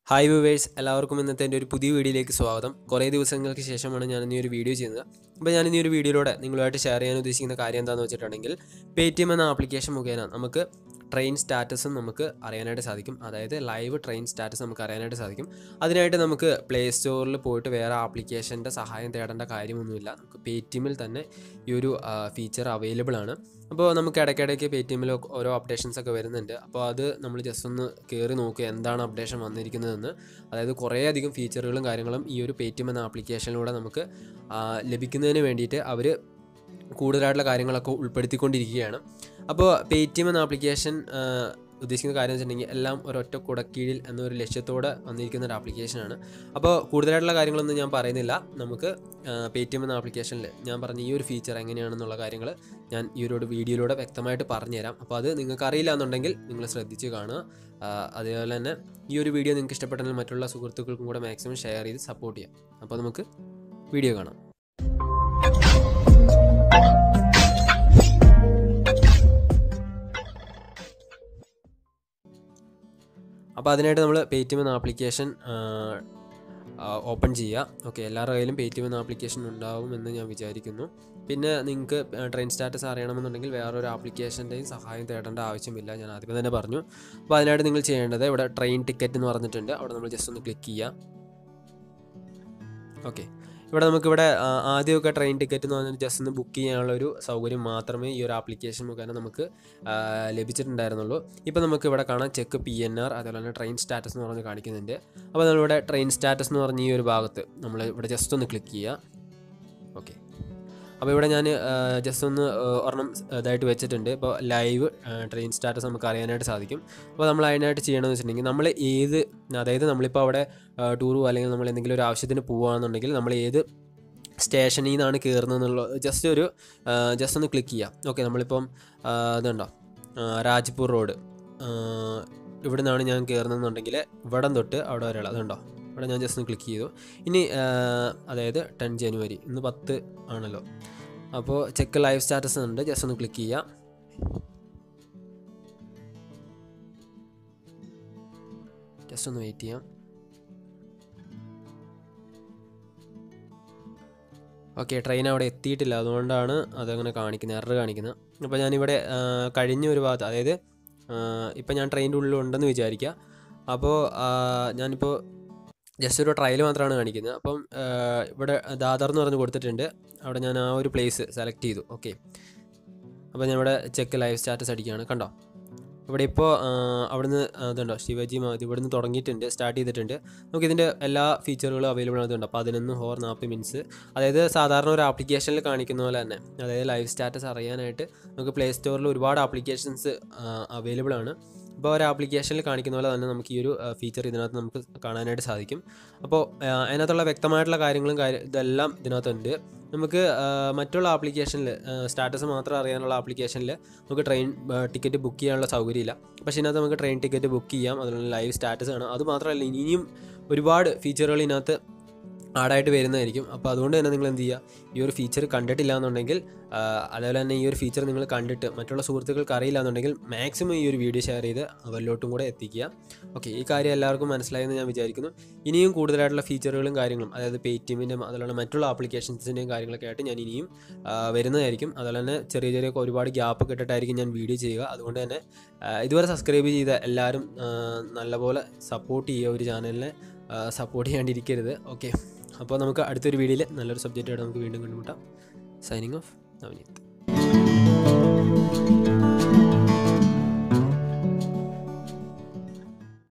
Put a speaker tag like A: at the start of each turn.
A: hi viewers എല്ലാവർക്കും ഇന്നത്തെ എൻ്റെ ഒരു പുതിയ വീഡിയോയിലേക്ക് സ്വാഗതം കുറേ ദിവസങ്ങൾക്ക് ശേഷമാണ് ഞാൻ ഈ ഒരു വീഡിയോ ചെയ്യുന്നത് അപ്പോൾ ഞാൻ ഈ ഒരു വീഡിയോയിലൂടെ നിങ്ങളുമായിട്ട് ഷെയർ ചെയ്യാൻ ഉദ്ദേശിക്കുന്ന കാര്യം എന്താണെന്ന് വെച്ചിട്ടുണ്ടെങ്കിൽ പേ ടി എം എന്ന ആപ്ലിക്കേഷൻ മുഖേന നമുക്ക് ട്രെയിൻ സ്റ്റാറ്റസും നമുക്ക് അറിയാനായിട്ട് സാധിക്കും അതായത് ലൈവ് ട്രെയിൻ സ്റ്റാറ്റസ് നമുക്ക് അറിയാനായിട്ട് സാധിക്കും അതിനായിട്ട് നമുക്ക് പ്ലേ സ്റ്റോറിൽ പോയിട്ട് വേറെ ആപ്ലിക്കേഷൻ്റെ സഹായം തേടേണ്ട കാര്യമൊന്നുമില്ല നമുക്ക് പേ ടി എമ്മിൽ തന്നെ ഈ ഒരു ഫീച്ചർ അവൈലബിൾ ആണ് അപ്പോൾ നമുക്ക് ഇടയ്ക്കിടയ്ക്ക് പേ ടി എമ്മിൽ ഓരോ അപ്ഡേഷൻസ് ഒക്കെ വരുന്നുണ്ട് അപ്പോൾ അത് നമ്മൾ ജസ്റ്റ് ഒന്ന് കയറി നോക്കുക എന്താണ് അപ്ഡേഷൻ വന്നിരിക്കുന്നതെന്ന് അതായത് കുറേയധികം ഫീച്ചറുകളും കാര്യങ്ങളും ഈ ഒരു പേ ടി എം എന്ന ആപ്ലിക്കേഷനിലൂടെ നമുക്ക് ആ, ലഭിക്കുന്നതിന് വേണ്ടിയിട്ട് അവർ കൂടുതലായിട്ടുള്ള കാര്യങ്ങളൊക്കെ ഉൾപ്പെടുത്തിക്കൊണ്ടിരിക്കുകയാണ് അപ്പോൾ പേ ടി എം എന്ന ആപ്ലിക്കേഷൻ ഉദ്ദേശിക്കുന്ന കാര്യം വെച്ചിട്ടുണ്ടെങ്കിൽ എല്ലാം ഒരൊറ്റ കുടക്കീഴിൽ എന്നൊരു ലക്ഷ്യത്തോടെ വന്നിരിക്കുന്ന ഒരു ആപ്ലിക്കേഷനാണ് അപ്പോൾ കൂടുതലായിട്ടുള്ള കാര്യങ്ങളൊന്നും ഞാൻ പറയുന്നില്ല നമുക്ക് പേ ടി എം എന്ന ആപ്ലിക്കേഷനിൽ ഞാൻ പറഞ്ഞ ഈ ഒരു ഫീച്ചർ എങ്ങനെയാണെന്നുള്ള കാര്യങ്ങൾ ഞാൻ ഈ ഒരു വീഡിയോയിലൂടെ വ്യക്തമായിട്ട് പറഞ്ഞുതരാം അപ്പോൾ അത് നിങ്ങൾക്ക് അറിയില്ല എന്നുണ്ടെങ്കിൽ നിങ്ങൾ ശ്രദ്ധിച്ച് കാണുക ആ, അതേപോലെ തന്നെ ഈ ഒരു വീഡിയോ നിങ്ങൾക്ക് ഇഷ്ടപ്പെട്ടെങ്കിൽ മറ്റുള്ള സുഹൃത്തുക്കൾക്കും കൂടെ മാക്സിമം ഷെയർ ചെയ്ത് സപ്പോർട്ട് ചെയ്യാം അപ്പോൾ നമുക്ക് വീഡിയോ കാണാം അപ്പോൾ അതിനായിട്ട് നമ്മൾ പേ ടി എം എന്ന ആപ്ലിക്കേഷൻ ഓപ്പൺ ചെയ്യുക ഓക്കെ എല്ലാവരുടെ കയ്യിലും പേ ടി എം എന്ന ആപ്ലിക്കേഷൻ ഉണ്ടാവും എന്ന് ഞാൻ വിചാരിക്കുന്നു പിന്നെ നിങ്ങൾക്ക് ട്രെയിൻ സ്റ്റാറ്റസ് അറിയണമെന്നുണ്ടെങ്കിൽ വേറൊരു ആപ്ലിക്കേഷൻ്റെയും സഹായം തേടേണ്ട ആവശ്യമില്ല ഞാൻ ആദ്യമേ തന്നെ പറഞ്ഞു അപ്പോൾ അതിനായിട്ട് നിങ്ങൾ ചെയ്യേണ്ടത് ഇവിടെ ട്രെയിൻ ടിക്കറ്റ് എന്ന് പറഞ്ഞിട്ടുണ്ട് അവിടെ നമ്മൾ ജസ്റ്റ് ഒന്ന് ക്ലിക്ക് ചെയ്യുക ഓക്കെ ഇവിടെ നമുക്കിവിടെ ആ, ആദ്യമൊക്കെ ട്രെയിൻ ടിക്കറ്റ് എന്ന് പറഞ്ഞാൽ ജസ്റ്റ് ഒന്ന് ബുക്ക് ചെയ്യാനുള്ള ഒരു സൗകര്യം മാത്രമേ ഈ ഒരു ആപ്ലിക്കേഷൻ മുഖേന നമുക്ക് ആ, ലഭിച്ചിട്ടുണ്ടായിരുന്നുള്ളൂ ഇപ്പോൾ നമുക്ക് ഇവിടെ കാണാം ചെക്ക് പി എൻ ആർ അതുപോലെ തന്നെ ട്രെയിൻ സ്റ്റാറ്റസ് എന്ന് പറഞ്ഞ് കാണിക്കുന്നുണ്ട് അപ്പോൾ നമ്മളിവിടെ ട്രെയിൻ സ്റ്റാറ്റസ് എന്ന് പറഞ്ഞ ഈ ഒരു ഭാഗത്ത് നമ്മൾ ഇവിടെ ജസ്റ്റ് ഒന്ന് ക്ലിക്ക് ചെയ്യുക ഓക്കെ അപ്പോൾ ഇവിടെ ഞാൻ ജസ്റ്റ് ഒന്ന് ആ, ഒരെണ്ണം ഇതായിട്ട് വെച്ചിട്ടുണ്ട് ഇപ്പോൾ ലൈവ് ട്രെയിൻ സ്റ്റാറ്റസ് നമുക്ക് അറിയാനായിട്ട് സാധിക്കും അപ്പോൾ നമ്മൾ അതിനായിട്ട് ചെയ്യണമെന്ന് വെച്ചിട്ടുണ്ടെങ്കിൽ നമ്മൾ ഏത് അതായത് നമ്മളിപ്പോൾ അവിടെ ടൂർ അല്ലെങ്കിൽ നമ്മൾ എന്തെങ്കിലും ഒരു ആവശ്യത്തിന് പോവുകയാണെന്നുണ്ടെങ്കിൽ നമ്മൾ ഏത് സ്റ്റേഷനിൽ നിന്നാണ് കയറുന്നത് എന്നുള്ളത് ജസ്റ്റ് ഒരു ജസ്റ്റ് ഒന്ന് ക്ലിക്ക് ചെയ്യാം ഓക്കെ നമ്മളിപ്പം ആ, ഇതുണ്ടോ ആ, രാജ്പൂർ റോഡ് ഇവിടെ നിന്നാണ് ഞാൻ കയറുന്നതെന്നുണ്ടെങ്കിൽ ഇവിടം തൊട്ട് അവിടെ വരെയുള്ള അതുണ്ടോ ഇവിടെ ഞാൻ ജസ്റ്റ് ഒന്ന് ക്ലിക്ക് ചെയ്തു ഇനി ആ, അതായത് ടെൻ ജനുവരി ഇന്ന് പത്ത് ആണല്ലോ അപ്പോൾ ചെക്ക് ലൈവ് സ്റ്റാറ്റസ് ഉണ്ട് ജസ്റ്റ് ഒന്ന് ക്ലിക്ക് ചെയ്യാം ജസ്റ്റ് ഒന്ന് വെയിറ്റ് ചെയ്യാം ഓക്കെ ട്രെയിൻ അവിടെ എത്തിയിട്ടില്ല അതുകൊണ്ടാണ് അതങ്ങനെ കാണിക്കുന്നത് എറർ കാണിക്കുന്നത് അപ്പോൾ ഞാനിവിടെ ആ, കഴിഞ്ഞ ഒരു ഭാഗത്ത് അതായത് ഇപ്പം ഞാൻ ട്രെയിനിൻ്റെ ഉള്ളിൽ ഉണ്ടെന്ന് വിചാരിക്കുക അപ്പോൾ ആ, ഞാനിപ്പോൾ ജസ്റ്റ് ഒരു ട്രയൽ മാത്രമാണ് കാണിക്കുന്നത് അപ്പം ആ, ഇവിടെ ദാദർ എന്ന് പറഞ്ഞ് കൊടുത്തിട്ടുണ്ട് അവിടെ ഞാൻ ആ ഒരു പ്ലേസ് സെലക്ട് ചെയ്തു ഓക്കെ അപ്പോൾ ഞാൻ ഇവിടെ ചെക്ക് ലൈവ് സ്റ്റാറ്റസ് അടിക്കുകയാണ് കണ്ടോ ഇവിടെ ഇപ്പോൾ അവിടുന്ന് ഇതുണ്ടോ ശിവജി മാതി ഇവിടുന്ന് തുടങ്ങിയിട്ടുണ്ട് സ്റ്റാർട്ട് ചെയ്തിട്ടുണ്ട് നമുക്ക് ഇതിൻ്റെ എല്ലാ ഫീച്ചറുകളും അവൈലബിൾ ആയതുണ്ട് പതിനൊന്ന് ഹോർ നാൽപ്പത് മിനിറ്റ്സ് അതായത് സാധാരണ ഒരു ആപ്ലിക്കേഷനിൽ കാണിക്കുന്ന പോലെ തന്നെ അതായത് ലൈവ് സ്റ്റാറ്റസ് അറിയാനായിട്ട് നമുക്ക് പ്ലേ സ്റ്റോറിൽ ഒരുപാട് ആപ്ലിക്കേഷൻസ് അവൈലബിൾ ആണ് അപ്പോൾ ഒരു ആപ്ലിക്കേഷനിൽ കാണിക്കുന്ന പോലെ തന്നെ നമുക്ക് ഈ ഒരു ഫീച്ചർ ഇതിനകത്ത് നമുക്ക് കാണാനായിട്ട് സാധിക്കും അപ്പോൾ ആ, അതിനകത്തുള്ള വ്യക്തമായിട്ടുള്ള കാര്യങ്ങളും കാര്യം ഇതെല്ലാം ഇതിനകത്തുണ്ട് നമുക്ക് ആ, മറ്റുള്ള ആപ്ലിക്കേഷനിൽ സ്റ്റാറ്റസ് മാത്രം അറിയാനുള്ള ആപ്ലിക്കേഷനിൽ നമുക്ക് ട്രെയിൻ ടിക്കറ്റ് ബുക്ക് ചെയ്യാനുള്ള സൗകര്യമില്ല പക്ഷേ ഇതിനകത്ത് നമുക്ക് ട്രെയിൻ ടിക്കറ്റ് ബുക്ക് ചെയ്യാം അതുപോലെ ലൈവ് സ്റ്റാറ്റസ് ആണ് അത് മാത്രമല്ല ഇനിയും ഒരുപാട് ഫീച്ചറുകൾ ഇതിനകത്ത് ആഡായിട്ട് വരുന്നതായിരിക്കും അപ്പോൾ അതുകൊണ്ട് തന്നെ നിങ്ങൾ എന്ത് ചെയ്യുക ഈ ഒരു ഫീച്ചർ കണ്ടിട്ടില്ല എന്നുണ്ടെങ്കിൽ ആ, അതേപോലെ തന്നെ ഈ ഒരു ഫീച്ചർ നിങ്ങൾ കണ്ടിട്ട് മറ്റുള്ള സുഹൃത്തുക്കൾക്ക് അറിയില്ല എന്നുണ്ടെങ്കിൽ മാക്സിമം ഈ ഒരു വീഡിയോ ഷെയർ ചെയ്ത് അവരിലോട്ടും കൂടെ എത്തിക്കുക ഓക്കെ ഈ കാര്യം എല്ലാവർക്കും മനസ്സിലായെന്ന് ഞാൻ വിചാരിക്കുന്നു ഇനിയും കൂടുതലായിട്ടുള്ള ഫീച്ചറുകളും കാര്യങ്ങളും അതായത് പേ ടി എമ്മിൻ്റെയും അതുപോലെ മറ്റുള്ള ആപ്ലിക്കേഷൻസിൻ്റെയും കാര്യങ്ങളൊക്കെ ആയിട്ട് ഞാൻ ഇനിയും ആ, വരുന്നതായിരിക്കും അതുപോലെ തന്നെ ചെറിയ ചെറിയ ഒരുപാട് ഗ്യാപ്പ് ഇട്ടിട്ടായിരിക്കും ഞാൻ വീഡിയോ ചെയ്യുക അതുകൊണ്ട് തന്നെ ആ, ഇതുവരെ സബ്സ്ക്രൈബ് ചെയ്ത എല്ലാവരും ആ, നല്ലപോലെ സപ്പോർട്ട് ചെയ്യുക ഒരു ചാനലിനെ സപ്പോർട്ട് ചെയ്യാണ്ടിരിക്കരുത് ഓക്കെ അപ്പോൾ നമുക്ക് അടുത്തൊരു വീഡിയോയിൽ നല്ലൊരു സബ്ജക്റ്റായിട്ട് നമുക്ക് വീണ്ടും കണ്ടുമുട്ടാം സൈനിങ് ഓഫ് നവനീത്